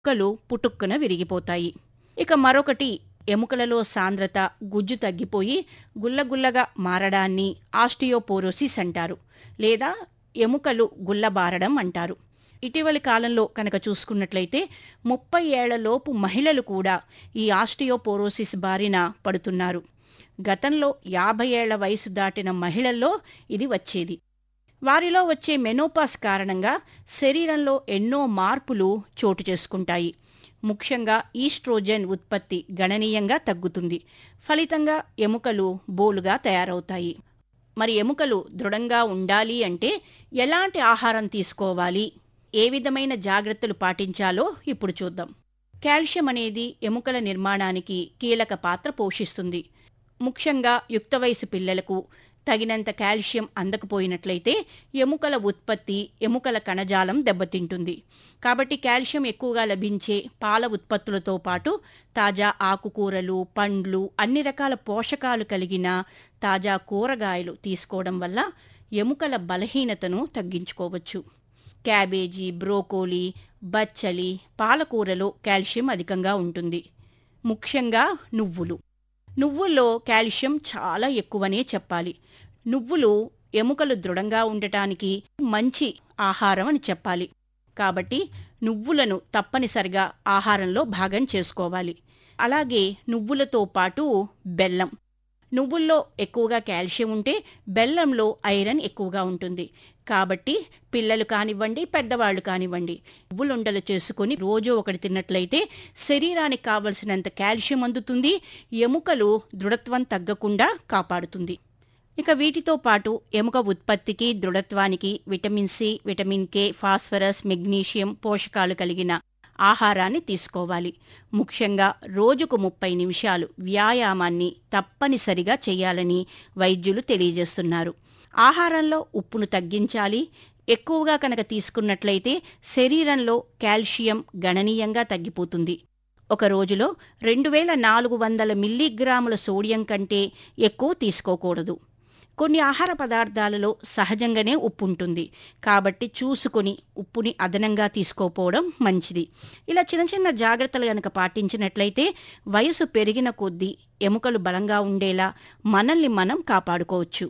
ఎముకలు పుటుక్కున విరిగిపోతాయి ఇక మరొకటి ఎముకలలో సాంద్రత గుజ్జు తగ్గిపోయి గుల్లగుల్లగా మారడాన్ని ఆస్టియోపోరోసిస్ అంటారు లేదా ఎముకలు గుల్లబారడం అంటారు ఇటీవలి కాలంలో కనుక చూసుకున్నట్లయితే ముప్పై ఏళ్లలోపు మహిళలు కూడా ఈ ఆస్టియోపోరోసిస్ బారిన పడుతున్నారు గతంలో యాభై ఏళ్ల వయసు దాటిన మహిళల్లో ఇది వచ్చేది వారిలో వచ్చే మెనోపాస్ కారణంగా శరీరంలో ఎన్నో మార్పులు చోటు చేసుకుంటాయి ముఖ్యంగా ఈస్ట్రోజెన్ ఉత్పత్తి గణనీయంగా తగ్గుతుంది ఫలితంగా ఎముకలు బోలుగా తయారవుతాయి మరి ఎముకలు దృఢంగా ఉండాలి అంటే ఎలాంటి ఆహారం తీసుకోవాలి ఏ విధమైన జాగ్రత్తలు పాటించాలో ఇప్పుడు చూద్దాం కాల్షియం అనేది ఎముకల నిర్మాణానికి కీలక పాత్ర పోషిస్తుంది ముఖ్యంగా యుక్త వయసు పిల్లలకు తగినంత కాల్షియం అందకపోయినట్లయితే ఎముకల ఉత్పత్తి ఎముకల కణజాలం దెబ్బతింటుంది కాబట్టి కాల్షియం ఎక్కువగా లభించే పాల ఉత్పత్తులతో పాటు తాజా ఆకుకూరలు పండ్లు అన్ని రకాల పోషకాలు కలిగిన తాజా కూరగాయలు తీసుకోవడం వల్ల ఎముకల బలహీనతను తగ్గించుకోవచ్చు క్యాబేజీ బ్రోకోలీ బచ్చలి పాలకూరలో కాల్షియం అధికంగా ఉంటుంది ముఖ్యంగా నువ్వులు నువ్వుల్లో కాల్షియం చాలా ఎక్కువనే చెప్పాలి నువ్వులు ఎముకలు దృఢంగా ఉండటానికి మంచి ఆహారం అని చెప్పాలి కాబట్టి నువ్వులను తప్పనిసరిగా ఆహారంలో భాగం చేసుకోవాలి అలాగే నువ్వులతో పాటు బెల్లం నువ్వుల్లో ఎక్కువగా కాల్షియం ఉంటే బెల్లంలో ఐరన్ ఎక్కువగా ఉంటుంది కాబట్టి పిల్లలు కానివ్వండి పెద్దవాళ్ళు కానివ్వండి నువ్వులుండలు చేసుకుని రోజు ఒకటి తిన్నట్లయితే శరీరానికి కావలసినంత కాల్షియం అందుతుంది ఎముకలు దృఢత్వం తగ్గకుండా కాపాడుతుంది ఇక వీటితో పాటు ఎముక ఉత్పత్తికి దృఢత్వానికి vitamin C vitamin K phosphorus magnesium పోషకాలు కలిగిన ఆహారాన్ని తీసుకోవాలి ముఖ్యంగా రోజుకు ముప్పై నిమిషాలు వ్యాయామాన్ని తప్పనిసరిగా చేయాలని వైద్యులు తెలియజేస్తున్నారు ఆహారంలో ఉప్పును తగ్గించాలి ఎక్కువగా కనుక తీసుకున్నట్లయితే శరీరంలో కాల్షియం గణనీయంగా తగ్గిపోతుంది ఒక రోజులో రెండు వేల నాలుగు వందల మిల్లీగ్రాముల సోడియం కంటే ఎక్కువ తీసుకోకూడదు కొన్ని ఆహార పదార్థాలలో సహజంగానే ఉప్పు ఉంటుంది కాబట్టి చూసుకొని ఉప్పుని అదనంగా తీసుకోపోవడం మంచిది ఇలా చిన్న చిన్న జాగ్రత్తలు గనక పాటించినట్లయితే వయసు పెరిగిన కొద్దీ ఎముకలు బలంగా ఉండేలా మనల్ని మనం కాపాడుకోవచ్చు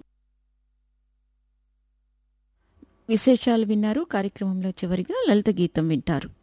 విశేషాలు విన్నారు కార్యక్రమంలో చివరిగా లలిత గీతం వింటారు